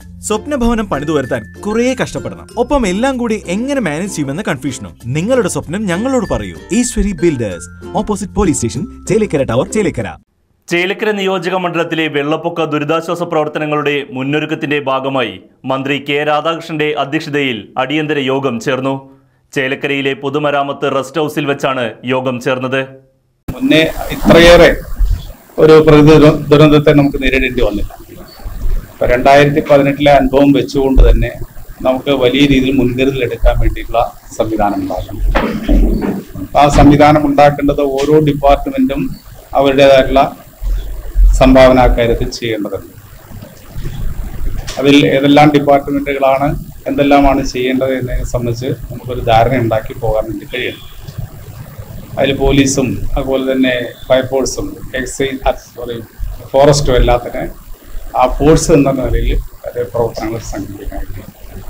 സ്വപ്നഭവനം പണിതു വരുത്താൻ കുറേ കഷ്ടപ്പെടണം ഒപ്പം എല്ലാം കൂടി എങ്ങനെ മാനേജ് ചെയ്യുമെന്ന കൺഫ്യൂഷനും നിങ്ങളുടെ സ്വപ്നം ഞങ്ങളോട് പറയൂ Eshwari builders opposite police station Chelikkara tower Chelikkara Chelakkara നിയോജക മണ്ഡലത്തിലെ വെള്ളപ്പൊക്ക ദുരിതാശ്വാസ പ്രവർത്തനങ്ങളുടെ മുന്നൊരുക്കത്തിന്റെ ഭാഗമായി മന്ത്രി കെ രാധാകൃഷ്ണന്റെ അധ്യക്ഷതയിൽ അടിയന്തര യോഗം ചേർന്നു ചേലക്കരയിലെ പൊതുമരാമത്ത് റെസ്റ്റ് ഹൌസിൽ വെച്ചാണ് യോഗം ചേർന്നത് മുന്നേ ഇത്രയേറെ ഒരു പ്രകൃതി ദുര- ദുരന്തത്തെ നമുക്ക് നേരിടേണ്ടി വന്നില്ല ഇപ്പൊ രണ്ടായിരത്തി പതിനെട്ടിലെ അനുഭവം വെച്ചുകൊണ്ട് തന്നെ നമുക്ക് വലിയ രീതിയിൽ മുൻകരുതൽ എടുക്കാൻ വേണ്ടിയിട്ടുള്ള സംവിധാനം ഉണ്ടാക്കണം ആ സംവിധാനം ഉണ്ടാക്കേണ്ടത് ഓരോ ഡിപ്പാർട്ട്മെന്റും അവരുടേതായിട്ടുള്ള സംഭാവന അക്കാര്യത്തിൽ ചെയ്യേണ്ടതുണ്ട് അതിൽ ഏതെല്ലാം ഡിപ്പാർട്ട്മെന്റുകളാണ് എന്തെല്ലാമാണ് ചെയ്യേണ്ടത് എന്നതിനെ സംബന്ധിച്ച് നമുക്കൊരു ധാരണ ഉണ്ടാക്കി പോകാൻ വേണ്ടി കഴിയണം അതിൽ പോലീസും അതുപോലെ തന്നെ ഫയർഫോഴ്സും എക്സൈസ് സോറി ഫോറസ്റ്റും എല്ലാത്തിനെ ആ ഫോഴ്സ് എന്ന നിലയിൽ അത് പ്രവർത്തനങ്ങൾ സംഘടിപ്പിക്കാൻ കഴിയും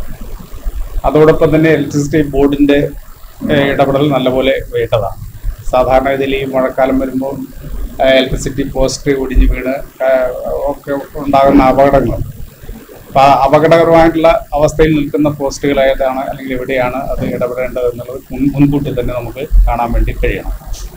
അതോടൊപ്പം തന്നെ ഇലക്ട്രിസിറ്റി ബോർഡിന്റെ ഏഹ്, ഇടപെടൽ നല്ലപോലെ വേണ്ടതാണ് സാധാരണ ഇതിൽ ഈ മഴക്കാലം വരുമ്പോൾ ഇലക്ട്രിസിറ്റി പോസ്റ്റ് ഒടിഞ്ഞു വീണ് ഏഹ്, ഒക്കെ ഉണ്ടാകുന്ന അപകടങ്ങൾ അപ്പൊ ആ അപകടകരമായിട്ടുള്ള അവസ്ഥയിൽ നിൽക്കുന്ന പോസ്റ്റുകൾ ഏതാണ് അല്ലെങ്കിൽ എവിടെയാണ് അത് ഇടപെടേണ്ടത് എന്നുള്ളത് മുൻ- മുൻകൂട്ടി തന്നെ നമുക്ക് കാണാൻ വേണ്ടി കഴിയണം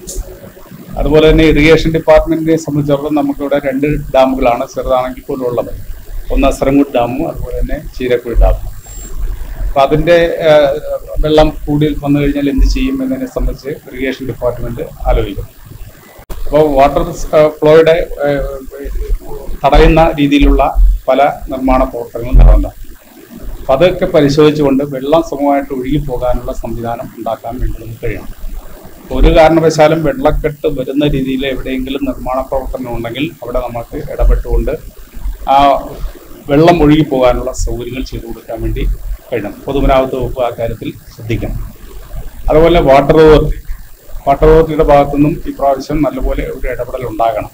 അതുപോലെ തന്നെ ഇറിഗേഷൻ ഡിപ്പാർട്ട്മെന്റിനെ സംബന്ധിച്ചിടത്തോളം നമുക്കിവിടെ രണ്ട് ഡാമുകളാണ് ചെറുതാണെങ്കിൽ പോലും ഉള്ളത് ഒന്ന് അസറങ്കുട് ഡാമും അതുപോലെ തന്നെ ചീരക്കുഴി ഡാമും അപ്പൊ അതിന്റെ ഏഹ്, വെള്ളം കൂടി വന്നു കഴിഞ്ഞാൽ എന്ത് ചെയ്യും എന്നതിനെ സംബന്ധിച്ച് ഇറിഗേഷൻ ഡിപ്പാർട്ട്മെന്റ് ആലോചിക്കും അപ്പോൾ വാട്ടർ ഫ്ലോയുടെ ഏഹ്, തടയുന്ന രീതിയിലുള്ള പല നിർമ്മാണ പ്രവർത്തനങ്ങളും നടന്നുണ്ടാകും അപ്പൊ അതൊക്കെ പരിശോധിച്ചുകൊണ്ട് വെള്ളം സമൂഹമായിട്ട് ഒഴുകി പോകാനുള്ള സംവിധാനം ഉണ്ടാക്കാൻ വേണ്ടി നമുക്ക് കഴിയണം ഒരു കാരണവശാലും വെള്ളക്കെട്ട് വരുന്ന രീതിയിൽ എവിടെയെങ്കിലും നിർമ്മാണ പ്രവർത്തനം ഉണ്ടെങ്കിൽ അവിടെ നമുക്ക് ഇടപെട്ടുകൊണ്ട് ആ വെള്ളം ഒഴുകി പോകാനുള്ള സൗകര്യങ്ങൾ ചെയ്തു കൊടുക്കാൻ വേണ്ടി കഴിയണം പൊതുമരാമത്ത് വകുപ്പ് ആ കാര്യത്തിൽ ശ്രദ്ധിക്കണം അതുപോലെ വാട്ടർ അതോറിറ്റി വാട്ടർ അതോറിറ്റിയുടെ ഭാഗത്തുനിന്നും ഇപ്രാവശ്യം നല്ലപോലെ ഒരു ഇടപെടൽ ഉണ്ടാകണം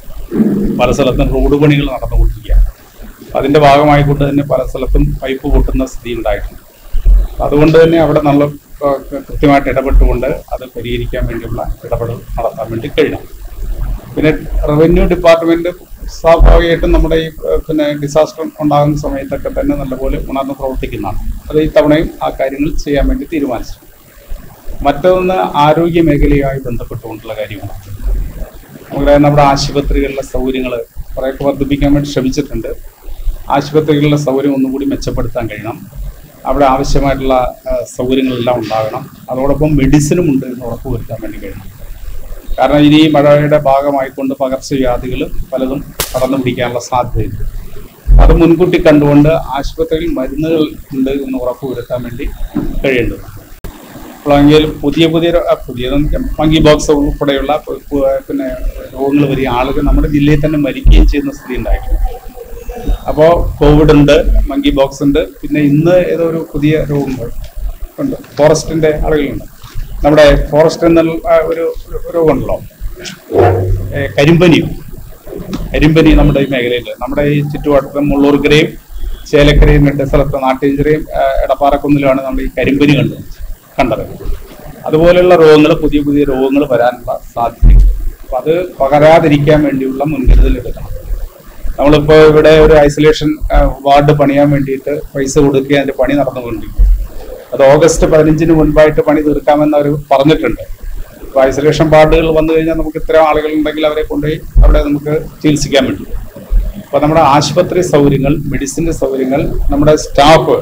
പല സ്ഥലത്തും റോഡ് പണികൾ നടന്നുകൊണ്ടിരിക്കുക അതിന്റെ ഭാഗമായിക്കൊണ്ട് തന്നെ പല സ്ഥലത്തും പൈപ്പ് പൊട്ടുന്ന സ്ഥിതി ഉണ്ടായിട്ടുണ്ട് അതുകൊണ്ട് തന്നെ അവിടെ നല്ല ആ, കൃത്യമായിട്ട് ഇടപെട്ടുകൊണ്ട് അത് പരിഹരിക്കാൻ വേണ്ടിയുള്ള ഇടപെടൽ നടത്താൻ വേണ്ടി കഴിയണം പിന്നെ റവന്യൂ ഡിപ്പാർട്ട്മെന്റ് സ്വാഭാവികമായിട്ടും നമ്മുടെ ഈ ആ, പിന്നെ ഡിസാസ്റ്റർ ഉണ്ടാകുന്ന സമയത്തൊക്കെ തന്നെ നല്ലപോലെ ഉണർന്ന് പ്രവർത്തിക്കുന്നതാണ് അത് ഈ തവണയും ആ കാര്യങ്ങൾ ചെയ്യാൻ വേണ്ടി തീരുമാനിച്ചു മറ്റൊന്ന് ആരോഗ്യ മേഖലയുമായി ബന്ധപ്പെട്ടുകൊണ്ടുള്ള കാര്യമാണ് നമുക്കറിയാം നമ്മുടെ ആശുപത്രികളിലെ സൗകര്യങ്ങൾ കുറേയൊക്കെ വർദ്ധിപ്പിക്കാൻ വേണ്ടി ശ്രമിച്ചിട്ടുണ്ട് ആശുപത്രികളിലെ സൗകര്യം ഒന്നുകൂടി മെച്ചപ്പെടുത്താൻ കഴിയണം അവിടെ ആവശ്യമായിട്ടുള്ള ആ, സൗകര്യങ്ങളെല്ലാം ഉണ്ടാകണം അതോടൊപ്പം മെഡിസിനും ഉണ്ട് എന്ന് ഉറപ്പുവരുത്താൻ വേണ്ടി കഴിയണം കാരണം ഇനി ഈ മഴയുടെ ഭാഗമായിക്കൊണ്ട് പകർച്ചവ്യാധികൾ പലതും കടന്നു പിടിക്കാനുള്ള സാധ്യതയുണ്ട് അത് മുൻകൂട്ടി കണ്ടുകൊണ്ട് ആശുപത്രിയിൽ മരുന്നുകൾ ഉണ്ട് എന്ന് ഉറപ്പുവരുത്താൻ വേണ്ടി കഴിയേണ്ടത് അപ്പോഴെങ്കിൽ പുതിയ പുതിയ രോ- ആ, പുതിയ മങ്കി ബോക്സ് ഉൾപ്പെടെയുള്ള പു- പു- പിന്നെ രോഗങ്ങൾ വരിക ആളുകൾ നമ്മുടെ ജില്ലയിൽ തന്നെ മരിക്കുകയും ചെയ്യുന്ന സ്ഥിതി ഉണ്ടായിട്ടുണ്ട് അപ്പോൾ കോവിഡ് ഉണ്ട് മങ്കി ബോക്സ് ഉണ്ട് പിന്നെ ഇന്ന് ഏതോ ഒരു പുതിയ രോഗങ്ങൾ ഉണ്ട് ഫോറസ്റ്റിന്റെ ആളുകളുണ്ട് നമ്മുടെ ഫോറസ്റ്റ് എന്നുള്ള ആ, ഒരു ഒരു രോഗമുണ്ടല്ലോ ഏ, കരിമ്പനിയോ കരിമ്പനി നമ്മുടെ ഈ മേഖലയിൽ നമ്മുടെ ഈ ചുറ്റുവട്ടത്ത് മുള്ളൂർക്കരയും ചേലക്കരയും രണ്ട് സ്ഥലത്ത് നാട്ടിഞ്ചിറയും ആ, എടപ്പാറക്കുന്നിലുമാണ് നമ്മൾ ഈ കരിമ്പനി കണ്ടത് കണ്ടത് അതുപോലെയുള്ള രോഗങ്ങൾ പുതിയ പുതിയ രോഗങ്ങൾ വരാനുള്ള സാധ്യതയുണ്ട് അപ്പൊ അത് പകരാതിരിക്കാൻ വേണ്ടിയുള്ള മുൻകരുതൽ എടുക്കണം നമ്മളിപ്പോ ഇവിടെ ഒരു ഐസൊലേഷൻ ആ, വാർഡ് പണിയാൻ വേണ്ടിയിട്ട് പൈസ കൊടുക്കുക അതിന്റെ പണി നടന്നുകൊണ്ടിരിക്കും അത് ഓഗസ്റ്റ് പതിനഞ്ചിന് മുൻപായിട്ട് പണി തീർക്കാമെന്ന് അവർ പറഞ്ഞിട്ടുണ്ട് അപ്പൊ ഐസൊലേഷൻ വാർഡുകൾ വന്നു കഴിഞ്ഞാൽ നമുക്ക് ഇത്തരം ആളുകൾ ഉണ്ടെങ്കിൽ അവരെ കൊണ്ടുപോയി അവിടെ നമുക്ക് ചികിത്സിക്കാൻ പറ്റും അപ്പൊ നമ്മുടെ ആശുപത്രി സൗകര്യങ്ങൾ മെഡിസിന്റെ സൗകര്യങ്ങൾ നമ്മുടെ സ്റ്റാഫ്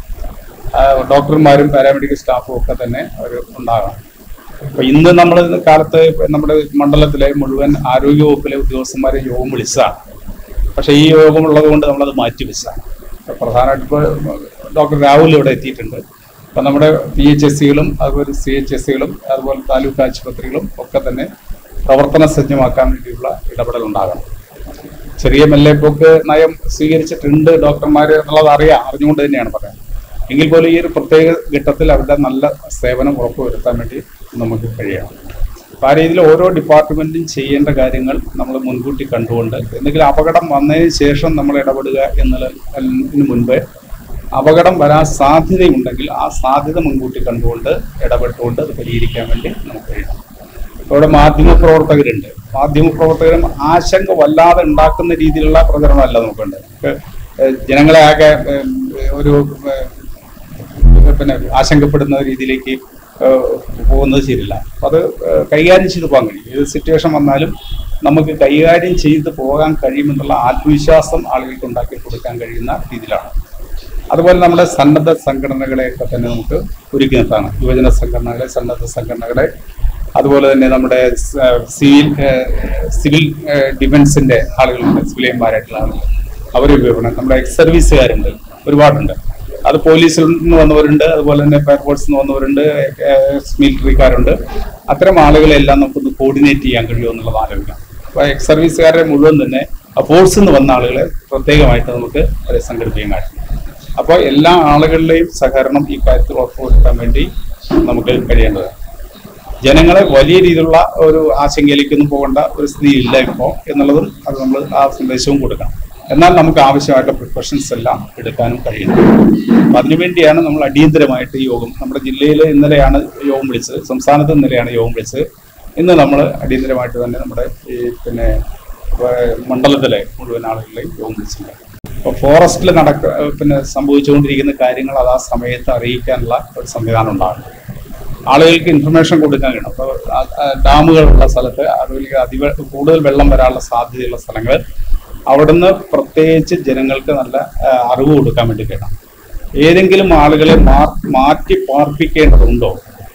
ഡോക്ടർമാരും പാരാമെഡിക്കൽ സ്റ്റാഫും ഒക്കെ തന്നെ അവർ ഉണ്ടാകണം അപ്പൊ ഇന്ന് നമ്മൾ കാലത്ത് നമ്മുടെ മണ്ഡലത്തിലെ മുഴുവൻ ആരോഗ്യ വകുപ്പിലെ ഉദ്യോഗസ്ഥന്മാരെ യോഗം വിളിച്ചതാണ് പക്ഷെ ഈ യോഗം ഉള്ളത് കൊണ്ട് നമ്മളത് മാറ്റിവെച്ചതാണ് അപ്പൊ പ്രധാനമായിട്ട് ഇപ്പോൾ ഡോക്ടർ രാഹുൽ ഇവിടെ എത്തിയിട്ടുണ്ട് അപ്പൊ നമ്മുടെ പി എച്ച് എസ് സികളും അതുപോലെ സി എച്ച് എസ് സികളും അതുപോലെ താലൂക്ക് ആശുപത്രികളും ഒക്കെ തന്നെ പ്രവർത്തന സജ്ജമാക്കാൻ വേണ്ടിയുള്ള ഇടപെടൽ ഉണ്ടാകണം ചെറിയ മെല്ലെപ്പോക്ക് നയം സ്വീകരിച്ചിട്ടുണ്ട് ഡോക്ടർമാർ എന്നുള്ളത് അറിയാം അറിഞ്ഞുകൊണ്ട് തന്നെയാണ് പറയുന്നത് എങ്കിൽ പോലും ഈ ഒരു പ്രത്യേക ഘട്ടത്തിൽ അവരുടെ നല്ല സേവനം ഉറപ്പുവരുത്താൻ വേണ്ടി നമുക്ക് കഴിയണം അപ്പൊ ആ രീതിയിൽ ഓരോ ഡിപ്പാർട്ട്മെന്റും ചെയ്യേണ്ട കാര്യങ്ങൾ നമ്മൾ മുൻകൂട്ടി കണ്ടുകൊണ്ട് എന്തെങ്കിലും അപകടം വന്നതിന് ശേഷം നമ്മൾ ഇടപെടുക എന്നുള്ളതിന് മുൻപ് അപകടം വരാൻ സാധ്യതയുണ്ടെങ്കിൽ ആ സാധ്യത മുൻകൂട്ടി കണ്ടുകൊണ്ട് ഇടപെട്ടുകൊണ്ട് അത് പരിഹരിക്കാൻ വേണ്ടി നമുക്ക് കഴിയണം ഇവിടെ മാധ്യമ പ്രവർത്തകരുണ്ട് മാധ്യമ പ്രവർത്തകരും ആശങ്ക വല്ലാതെ ഉണ്ടാക്കുന്ന രീതിയിലുള്ള പ്രചരണമല്ല നമുക്കുണ്ട് നമുക്ക് ഏഹ് ജനങ്ങളെ ആകെ ഏഹ്, ഒരു ഏഹ്, പിന്നെ ആശങ്കപ്പെടുന്ന രീതിയിലേക്ക് ഏഹ്, പോകുന്നത് ശരിയല്ല അപ്പൊ അത് ഏഹ്, കൈകാര്യം ചെയ്ത് പോകാൻ കഴിയും ഏത് സിറ്റുവേഷൻ വന്നാലും നമുക്ക് കൈകാര്യം ചെയ്ത് പോകാൻ കഴിയുമെന്നുള്ള ആത്മവിശ്വാസം ആളുകൾക്ക് ഉണ്ടാക്കി കൊടുക്കാൻ കഴിയുന്ന രീതിയിലാണ് അതുപോലെ നമ്മുടെ സന്നദ്ധ സംഘടനകളെയൊക്കെ തന്നെ നമുക്ക് ഒരുക്കി നിർത്താം യുവജന സംഘടനകളെ സന്നദ്ധ സംഘടനകളെ അതുപോലെ തന്നെ നമ്മുടെ സ- സിവിൽ ഏഹ്, സിവിൽ ഏഹ്, ഡിഫൻസിന്റെ ആളുകളുണ്ട് സിവിലിയന്മാരായിട്ടുള്ള ആളുകൾ അവരെ ഉപയോഗിക്കണം നമ്മുടെ എക്സ് സർവീസുകാരുണ്ട് ഒരുപാടുണ്ട് അത് പോലീസിൽ നിന്ന് വന്നവരുണ്ട് അതുപോലെ തന്നെ ഫയർഫോഴ്സിൽ നിന്ന് വന്നവരുണ്ട് എക്സ് മിലിറ്ററിക്കാരുണ്ട് അത്തരം ആളുകളെല്ലാം നമുക്കൊന്ന് കോർഡിനേറ്റ് ചെയ്യാൻ കഴിയുമോ എന്നുള്ളത് ആലോചിക്കാം അപ്പൊ എക്സ് സർവീസുകാരെ മുഴുവൻ തന്നെ ആ ഫോഴ്സിൽ നിന്ന് വന്ന ആളുകളെ പ്രത്യേകമായിട്ട് നമുക്ക് അവരെ സംഘടിപ്പിക്കാൻ കഴിയും അപ്പോൾ എല്ലാ ആളുകളുടെയും സഹകരണം ഈ കാര്യത്തിൽ ഉറപ്പുവരുത്താൻ വേണ്ടി നമുക്ക് കഴിയേണ്ടതാണ് ജനങ്ങളെ വലിയ രീതിയിലുള്ള ഒരു ആശങ്കയിലേക്കൊന്നും പോകേണ്ട ഒരു സ്ഥിതി ഇല്ല ഇപ്പോൾ എന്നുള്ളതും അത് നമ്മൾ ആ സന്ദേശവും കൊടുക്കണം എന്നാൽ നമുക്ക് ആവശ്യമായിട്ടുള്ള പ്രിക്കോഷൻസ് എല്ലാം എടുക്കാനും കഴിയണം അപ്പൊ അതിനുവേണ്ടിയാണ് നമ്മൾ അടിയന്തരമായിട്ട് ഈ യോഗം നമ്മുടെ ജില്ലയിൽ ഇന്നലെയാണ് യോഗം വിളിച്ചത് സംസ്ഥാനത്ത് ഇന്നലെയാണ് യോഗം വിളിച്ചത് ഇന്ന് നമ്മൾ അടിയന്തരമായിട്ട് തന്നെ നമ്മുടെ ഈ പിന്നെ ഏഹ് മണ്ഡലത്തിലെ മുഴുവൻ ആളുകളെയും യോഗം വിളിച്ചിട്ടുണ്ട് അപ്പോൾ ഫോറസ്റ്റിൽ നടക്ക പിന്നെ സംഭവിച്ചുകൊണ്ടിരിക്കുന്ന കാര്യങ്ങൾ അത് ആ സമയത്ത് അറിയിക്കാനുള്ള ഒരു സംവിധാനം ഉണ്ടാകും ആളുകൾക്ക് ഇൻഫർമേഷൻ കൊടുക്കാൻ കഴിയണം അപ്പോൾ ഡാമുകളുള്ള സ്ഥലത്ത് അതുപോലെ അതിവ കൂടുതൽ വെള്ളം വരാനുള്ള സാധ്യതയുള്ള സ്ഥലങ്ങൾ അവിടുന്ന് പ്രത്യേകിച്ച് ജനങ്ങൾക്ക് നല്ല ആ, അറിവ് കൊടുക്കാൻ വേണ്ടി കഴിയണം ഏതെങ്കിലും ആളുകളെ മാ- മാറ്റി പാർപ്പിക്കേണ്ടതുണ്ടോ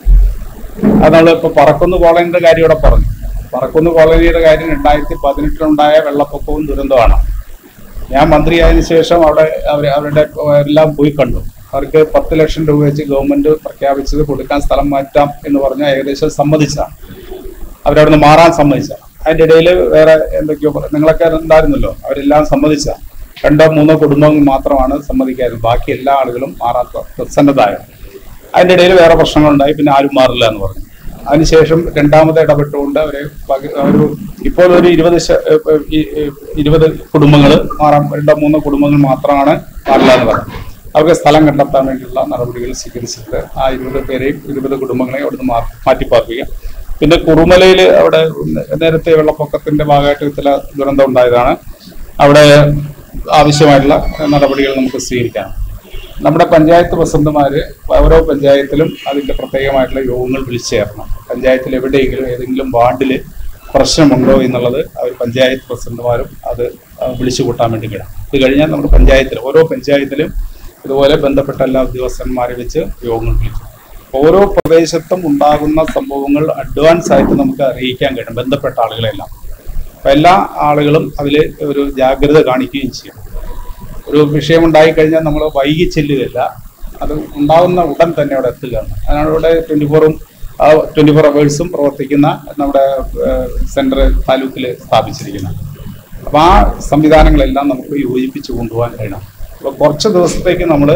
അത് നമ്മൾ ഇപ്പൊ പറക്കുന്ന് കോളനിയുടെ കാര്യം ഇവിടെ പറഞ്ഞു പറക്കുന്ന് കോളനിയുടെ കാര്യം രണ്ടായിരത്തി പതിനെട്ടിലുണ്ടായ വെള്ളപ്പൊക്കവും ദുരന്തമാണ് ഞാൻ മന്ത്രിയായതിനു ശേഷം അവിടെ അവർ അവരുടെ എല്ലാം പോയി കണ്ടു അവർക്ക് പത്ത് ലക്ഷം രൂപ വെച്ച് ഗവൺമെന്റ് പ്രഖ്യാപിച്ചത് കൊടുക്കാൻ സ്ഥലം മാറ്റാം എന്ന് പറഞ്ഞാൽ ഏകദേശം സമ്മതിച്ചതാണ് അവരവിടുന്ന് മാറാൻ സമ്മതിച്ച അതിന്റെ ഇടയിൽ വേറെ എന്തൊക്കെയോ പറ- നിങ്ങളൊക്കെ ഉണ്ടായിരുന്നല്ലോ അവരെല്ലാം സമ്മതിച്ച രണ്ടോ മൂന്നോ കുടുംബങ്ങൾ മാത്രമാണ് സമ്മതിക്കാറ് ബാക്കി എല്ലാ ആളുകളും മാറാത്ത പ്രസന്നതായത് അതിന്റെ ഇടയിൽ വേറെ പ്രശ്നങ്ങളുണ്ടായി പിന്നെ ആരും മാറില്ല എന്ന് പറഞ്ഞു അതിനുശേഷം രണ്ടാമത് ഇടപെട്ടുകൊണ്ട് അവരെ പക- ഒരു ഇപ്പോൾ ഒരു ഇരുപത് ശ- ഏ, ഏ, ഈ- ഏ, ഇരുപത് കുടുംബങ്ങൾ മാറാൻ രണ്ടോ മൂന്നോ കുടുംബങ്ങൾ മാത്രമാണ് മാറില്ല എന്ന് പറഞ്ഞു അവർക്ക് സ്ഥലം കണ്ടെത്താൻ വേണ്ടിയുള്ള നടപടികൾ സ്വീകരിച്ചിട്ട് ആ ഇരുപത് പേരെയും ഇരുപത് കുടുംബങ്ങളെയും അവിടുന്ന് മാ- മാറ്റിപ്പാർപ്പിക്കാം പിന്നെ കുറുമലയിൽ അവിടെ നേരത്തെ വെള്ളപ്പൊക്കത്തിന്റെ ഭാഗമായിട്ട് ചില ദുരന്തം ഉണ്ടായതാണ് അവിടെ ആവശ്യമായിട്ടുള്ള നടപടികൾ നമുക്ക് സ്വീകരിക്കാം നമ്മുടെ പഞ്ചായത്ത് പ്രസിഡന്റുമാര് ഓരോ പഞ്ചായത്തിലും അതിന്റെ പ്രത്യേകമായിട്ടുള്ള യോഗങ്ങൾ വിളിച്ചു ചേർക്കണം പഞ്ചായത്തിൽ എവിടെയെങ്കിലും ഏതെങ്കിലും വാർഡില് പ്രശ്നമുണ്ടോ എന്നുള്ളത് അവർ പഞ്ചായത്ത് പ്രസിഡന്റുമാരും അത് ആ, വിളിച്ചു കൂട്ടാൻ വേണ്ടി കിടാം ഇത് കഴിഞ്ഞാൽ നമ്മുടെ പഞ്ചായത്തിൽ ഓരോ പഞ്ചായത്തിലും ഇതുപോലെ ബന്ധപ്പെട്ട എല്ലാ ഉദ്യോഗസ്ഥന്മാരെ വെച്ച് യോഗങ്ങൾ വിളിച്ചു ഓരോ പ്രദേശത്തും ഉണ്ടാകുന്ന സംഭവങ്ങൾ അഡ്വാൻസ് ആയിട്ട് നമുക്ക് അറിയിക്കാൻ കഴിയും ബന്ധപ്പെട്ട ആളുകളെല്ലാം അപ്പൊ എല്ലാ ആളുകളും അതിൽ ഒരു ജാഗ്രത കാണിക്കുകയും ചെയ്യും ഒരു വിഷയം ഉണ്ടായി കഴിഞ്ഞാൽ നമ്മൾ വൈകി ചെല്ലുകയില്ല അത് ഉണ്ടാകുന്ന ഉടൻ തന്നെ അവിടെ എത്തുകയാണ് അതാണ് ഇവിടെ ട്വന്റി ഫോറും ട്വന്റി ഫോർ അവേഴ്സും പ്രവർത്തിക്കുന്ന നമ്മുടെ സെൻട്രൽ താലൂക്കിൽ സ്ഥാപിച്ചിരിക്കുന്നത് അപ്പൊ ആ സംവിധാനങ്ങളെല്ലാം നമുക്ക് യോജിപ്പിച്ച് കൊണ്ടുപോകാൻ കഴിയണം അപ്പൊ കുറച്ച് ദിവസത്തേക്ക് നമ്മൾ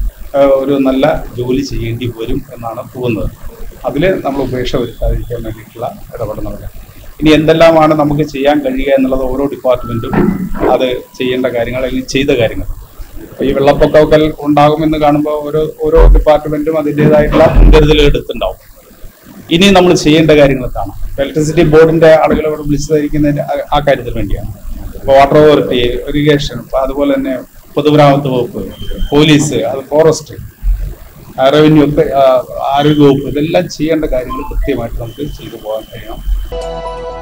ഒരു നല്ല ജോലി ചെയ്യേണ്ടി വരും എന്നാണ് തോന്നുന്നത് അതിൽ നമ്മൾ ഉപേക്ഷ വരുത്താതിരിക്കാൻ വേണ്ടിയിട്ടുള്ള ഇടപെടൽ നടക്കാം ഇനി എന്തെല്ലാമാണ് നമുക്ക് ചെയ്യാൻ കഴിയുക എന്നുള്ളത് ഓരോ ഡിപ്പാർട്ട്മെന്റും അത് ചെയ്യേണ്ട കാര്യങ്ങൾ അല്ലെങ്കിൽ ചെയ്ത കാര്യങ്ങൾ അപ്പൊ ഈ വെള്ളപ്പൊക്കമൊക്കെ ഉണ്ടാകുമെന്ന് കാണുമ്പോൾ ഓരോ ഓരോ ഡിപ്പാർട്ട്മെന്റും അതിൻ്റെതായിട്ടുള്ള മുൻകരുതലുകൾ എടുത്തിട്ടുണ്ടാവും ഇനി നമ്മൾ ചെയ്യേണ്ട കാര്യങ്ങൾ കാണാം ഇലക്ട്രിസിറ്റി ബോർഡിന്റെ ആളുകളെ ഇവിടെ വിളിച്ചതായിരിക്കുന്നതിന്റെ ആ- ആ കാര്യത്തിന് വേണ്ടിയാണ് ഇപ്പൊ വാട്ടർ അതോറിറ്റി ഇറിഗേഷൻ ഇപ്പൊ അതുപോലെ തന്നെ പൊതുമരാമത്ത് വകുപ്പ് പോലീസ് അത് ഫോറസ്റ്റ് റവന്യൂ ഒക്കെ ആ, ആരോഗ്യ വകുപ്പ് ഇതെല്ലാം ചെയ്യേണ്ട കാര്യങ്ങൾ കൃത്യമായിട്ട് നമുക്ക് ചെയ്തു പോകാൻ കഴിയണം